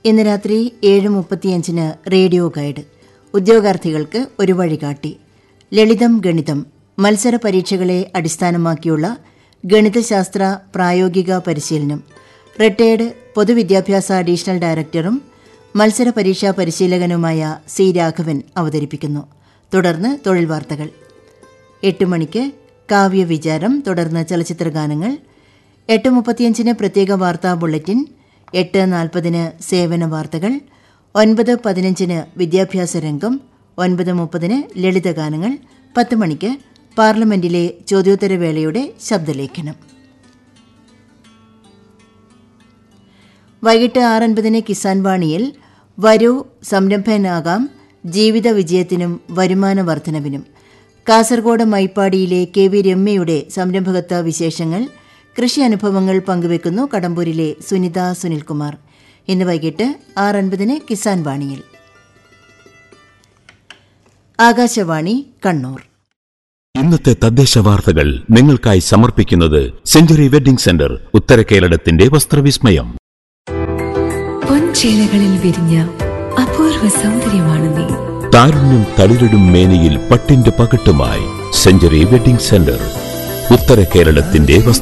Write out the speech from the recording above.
ഇന്ന് രാത്രി ഏഴ് മുപ്പത്തിയഞ്ചിന് റേഡിയോ ഗൈഡ് ഉദ്യോഗാർത്ഥികൾക്ക് ഒരു വഴികാട്ടി ലളിതം ഗണിതം മത്സര പരീക്ഷകളെ അടിസ്ഥാനമാക്കിയുള്ള ഗണിതശാസ്ത്ര പ്രായോഗിക പരിശീലനം റിട്ടയേർഡ് പൊതുവിദ്യാഭ്യാസ അഡീഷണൽ ഡയറക്ടറും മത്സര പരീക്ഷാ പരിശീലകനുമായ സി രാഘവൻ അവതരിപ്പിക്കുന്നു തുടർന്ന് തൊഴിൽ വാർത്തകൾ എട്ട് മണിക്ക് കാവ്യവിചാരം തുടർന്ന് ചലച്ചിത്രഗാനങ്ങൾ എട്ട് മുപ്പത്തിയഞ്ചിന് പ്രത്യേക വാർത്താ ബുള്ളറ്റിൻ എട്ട് നാൽപ്പതിന് സേവന വാർത്തകൾ ഒൻപത് പതിനഞ്ചിന് വിദ്യാഭ്യാസ രംഗം ഒൻപത് മുപ്പതിന് ലളിതഗാനങ്ങൾ പത്ത് മണിക്ക് പാർലമെന്റിലെ ചോദ്യോത്തരവേളയുടെ ശബ്ദലേഖനം വൈകിട്ട് ആറൻപതിന് കിസാൻ വാണിയിൽ വരൂ സംരംഭനാകാം ജീവിത വിജയത്തിനും വരുമാന വർധനവിനും കാസർഗോഡ് മൈപ്പാടിയിലെ കെ വി രമ്യയുടെ സംരംഭകത്വ വിശേഷങ്ങൾ കൃഷി അനുഭവങ്ങൾ പങ്കുവെക്കുന്നു കടമ്പൂരിലെ സുനിത സുനിൽകുമാർ ഇന്ന് വൈകിട്ട് ആറൻപതിന് കിസാൻ വാണിയിൽ ആകാശവാണി കണ്ണൂർ ഇന്നത്തെ തദ്ദേശ വാർത്തകൾ നിങ്ങൾക്കായി സമർപ്പിക്കുന്നത് സെഞ്ചുറി വെഡിംഗ് സെന്റർ ഉത്തര കേരളത്തിന്റെ വസ്ത്രവിസ്മയം പൊൻചേലകളിൽ വിരിഞ്ഞ അപൂർവ സൗന്ദര്യമാണ് നീ താരുണ്യം തളിരിടും മേനിയിൽ പട്ടിന്റെ പകട്ടുമായി സെഞ്ചുറി വെഡിംഗ് സെന്റർ ഉത്തര കേരളത്തിന്റെ വസ്ത്ര